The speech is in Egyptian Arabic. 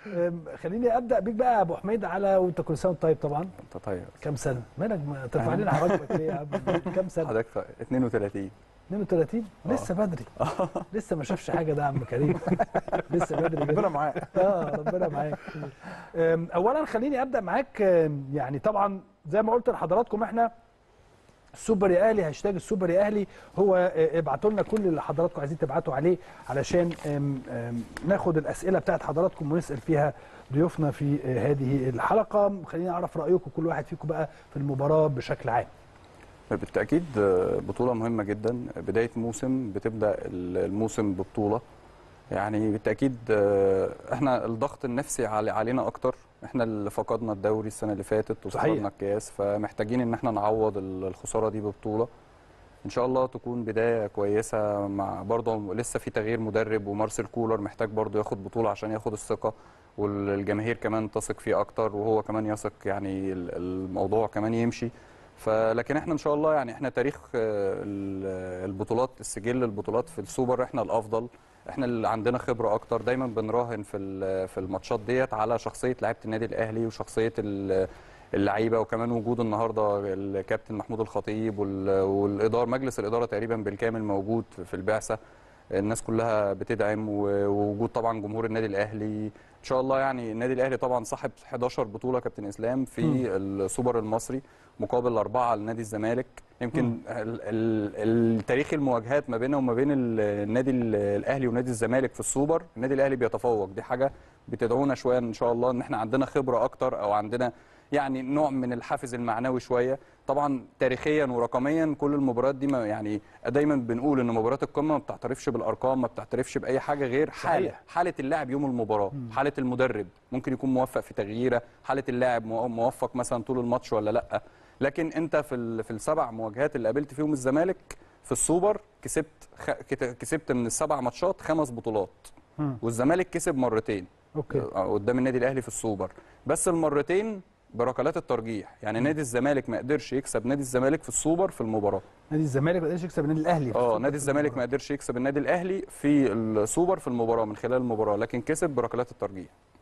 أم، خليني ابدا بيك بقى يا ابو حميد على وانت كل سنه وأنت طيب طبعا انت طيب كام سنه مالك ما ترفع لنا حواجبك ليه يا عم كام سنه حضرتك طيب. 32 32 لسه بدري لسه ما شافش حاجه ده يا عم كريم لسه بدري ربنا جدا معاه اه ربنا معاك أم، اولا خليني ابدا معاك أم، يعني طبعا زي ما قلت لحضراتكم احنا السوبر يا اهلي هاشتاج السوبر يا اهلي هو آه، ابعتوا لنا كل اللي حضراتكم عايزين تبعتوا عليه علشان آم، آم، ناخد الاسئله بتاعت حضراتكم ونسال فيها ضيوفنا في آه، هذه الحلقه خلينا اعرف رايكم كل واحد فيكم بقى في المباراه بشكل عام بالتاكيد آه، بطوله مهمه جدا بدايه موسم بتبدا الموسم ببطوله يعني بالتاكيد آه، احنا الضغط النفسي علي- علينا اكتر احنا اللي فقدنا الدوري السنه اللي فاتت صحيح. وفقدنا الكاس فمحتاجين ان احنا نعوض ال- الخساره دي ببطوله ان شاء الله تكون بدايه كويسه مع برضه لسه في تغيير مدرب ومارسيل كولر محتاج برضه ياخد بطوله عشان ياخد الثقه والجماهير كمان تثق فيه اكتر وهو كمان يثق يعني ال- الموضوع كمان يمشي فلكن احنا ان شاء الله يعني احنا تاريخ آه، ال- البطولات السجل البطولات في السوبر احنا الافضل احنا اللي عندنا خبره اكتر دايما بنراهن في ال- في الماتشات ديت على شخصيه لعيبه النادي الاهلي وشخصيه ال- اللعيبه وكمان وجود النهارده الكابتن محمود الخطيب وال- والاداره مجلس الاداره تقريبا بالكامل موجود في البعثه الناس كلها بتدعم و- ووجود طبعا جمهور النادي الاهلي ان شاء الله يعني النادي الاهلي طبعا صاحب 11 بطوله كابتن اسلام في السوبر المصري مقابل اربعه لنادي الزمالك يمكن ال- ال- التاريخ المواجهات ما بينه وما بين ال- النادي ال- الاهلي ونادي الزمالك في السوبر النادي الاهلي بيتفوق دي حاجه بتدعونا شويه ان شاء الله ان احنا عندنا خبره اكتر او عندنا يعني نوع من الحافز المعنوي شويه طبعا تاريخيا ورقميا كل المباريات دي ما يعني دايما بنقول ان مباريات القمه ما بتعترفش بالارقام ما بتعترفش باي حاجه غير حاله صحيح. حاله اللاعب يوم المباراه حاله المدرب ممكن يكون موفق في تغييره حاله اللاعب مو- موفق مثلا طول الماتش ولا لا لكن انت في ال- في السبع مواجهات اللي قابلت فيهم الزمالك في السوبر كسبت خ... كت- كسبت من السبع ماتشات خمس بطولات مم. والزمالك كسب مرتين اوكي آه، قدام النادي الاهلي في السوبر بس المرتين بركلات الترجيح يعني نادي الزمالك ما قدرش يكسب نادي الزمالك في السوبر في المباراه نادي الزمالك ما قدرش يكسب النادي الاهلي في اه السوبر نادي في الزمالك ما المباراة. قدرش يكسب النادي الاهلي في السوبر في المباراه من خلال المباراه لكن كسب بركلات الترجيح